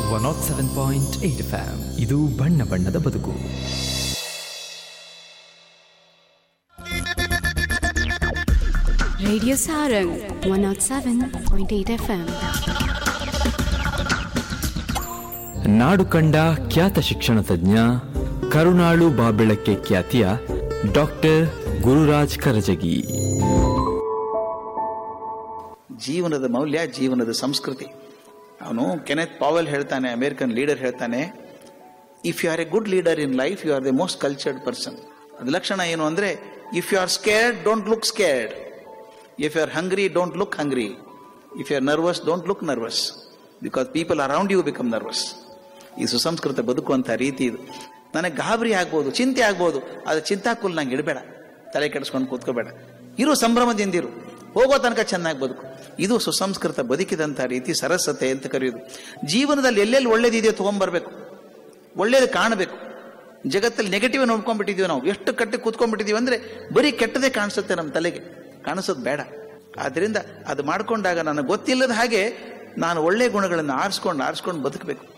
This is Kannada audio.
One nought seven point eight FM ಇದು ಬಣ್ಣ ಬಣ್ಣದ ಬದುಕು Radio Sarang 107.8 FM. ನಾಡು ಕಂಡ ಖ್ಯಾತ ಶಿಕ್ಷಣ ತಜ್ಞ ಕರುಣಾಳು ಬಾಬೆಳಕ್ಕೆ ಖ್ಯಾತಿಯ ಡಾಕ್ಟರ್ ಗುರುರಾಜ್ ಕರಜಗಿ ಜೀವನದ ಮೌಲ್ಯ ಜೀವನದ ಸಂಸ್ಕೃತಿ ಅವನು ಕೆನೆತ್ ಪಾವೆಲ್ ಹೇಳ್ತಾನೆ ಅಮೇರಿಕನ್ ಲೀಡರ್ ಹೇಳ್ತಾನೆ if you are a good leader in life you are the most cultured person ಅದು ಲಕ್ಷಣ ಏನು ಅಂದ್ರೆ if you are scared don't look scared if you are hungry don't look hungry if you are nervous don't look nervous because people around you become nervous ಈ ಸುಸಂಸ್ಕೃತ ಬದುಕುವಂಥ ರೀತಿ ಇದು ನನಗೆ ಗಾಬರಿ ಆಗ್ಬೋದು ಚಿಂತೆ ಆಗ್ಬೋದು ಅದು ಚಿಂತಾಕುಲ್ ನಂಗೆ ಇಡಬೇಡ ತಲೆ ಕೆಡಿಸ್ಕೊಂಡು ಕೂತ್ಕೋಬೇಡ ಇರು ಸಂಭ್ರಮದಿಂದಿರು ಹೋಗೋ ತನಕ ಚೆನ್ನಾಗಿ ಬದುಕು ಇದು ಸುಸಂಸ್ಕೃತ ಬದುಕಿದಂಥ ರೀತಿ ಸರಸತೆ ಅಂತ ಕರೆಯೋದು ಜೀವನದಲ್ಲಿ ಎಲ್ಲೆಲ್ಲಿ ಒಳ್ಳೇದಿದೆಯೋ ತಗೊಂಡ್ಬರ್ಬೇಕು ಒಳ್ಳೇದು ಕಾಣಬೇಕು ಜಗತ್ತಲ್ಲಿ ನೆಗೆಟಿವ್ ನೋಡ್ಕೊಂಡ್ಬಿಟ್ಟಿದೀವಿ ನಾವು ಎಷ್ಟು ಕಟ್ಟಿ ಕೂತ್ಕೊಂಡ್ಬಿಟ್ಟಿದೀವಿ ಅಂದ್ರೆ ಬರೀ ಕೆಟ್ಟದೇ ಕಾಣಿಸುತ್ತೆ ನಮ್ಮ ತಲೆಗೆ ಕಾಣಿಸೋದು ಬೇಡ ಆದ್ರಿಂದ ಅದು ಮಾಡ್ಕೊಂಡಾಗ ನನಗೆ ಗೊತ್ತಿಲ್ಲದ ಹಾಗೆ ನಾನು ಒಳ್ಳೆ ಗುಣಗಳನ್ನು ಆರಿಸ್ಕೊಂಡು ಆರಿಸ್ಕೊಂಡು ಬದುಕಬೇಕು